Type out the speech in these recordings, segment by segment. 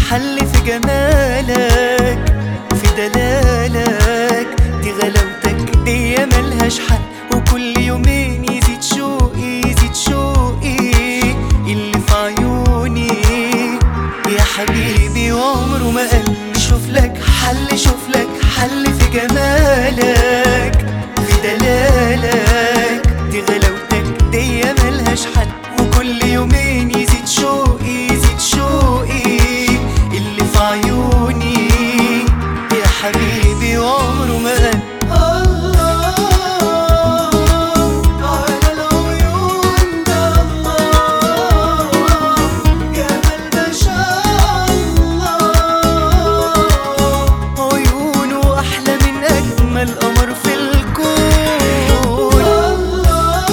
حل في جمالك في دلالك دي غلاوتك دي ملهاش حل وكل يومين يزيد شوقي يزيد شوقي اللي في عيوني يا حبيبي وعمره ما قال شوف لك حل شوف لك حل في جمالك في دلالك دي غلاوتك دي ملهاش حل وكل يومين يزيد شوقي يزيد شوقي اللي في عيوني يا حبيبي وعمره ما قال الله على العيون ده الله جمال ما شاء الله عيونه أحلى من أجمل قمر في الكون الله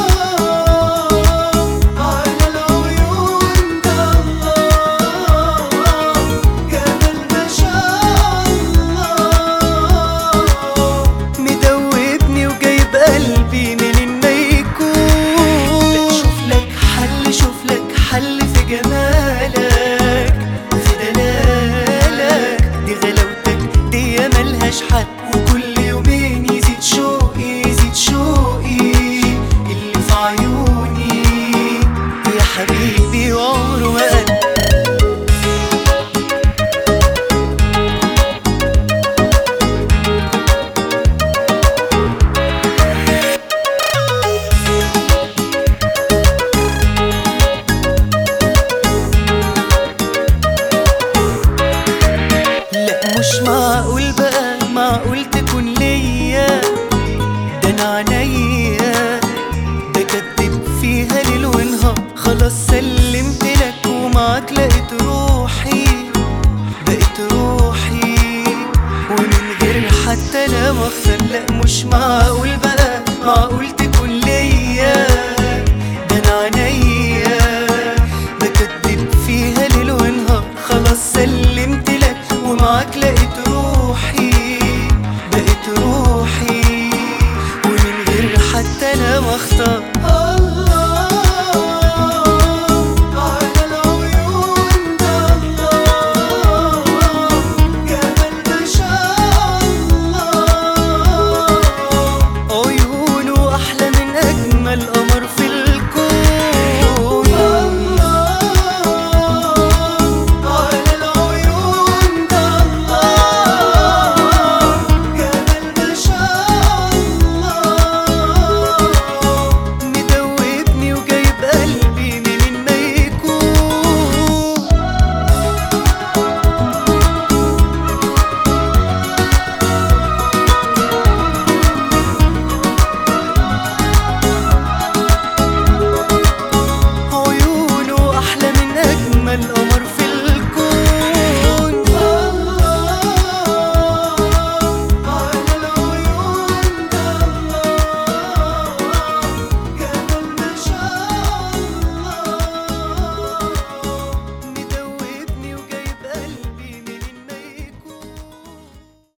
على العيون ده الله جمال ما شاء الله مدوبني وجايب قلبي منين ما يكون شوف لك حل شوف لك حل في جمالك في دلالك دي غلاوتك دي ملهاش حل وكل يومين يزيد شوقي يزيد شوقي اللي في عيوني يا حبيبي وعمره ما قل لا مش معقول بقى معقول تكون ليا ده انا عينيا بكدب فيها ليل ونهار خلاص سلمت لك ومعاك لقيت روحي بقيت روحي ومن غير حتى لا مختار لا مش معقول بقى معقول تكون ليا ده انا عينيا بكدب فيها ليل ونهار خلاص سلمت لك ومعاك لقيت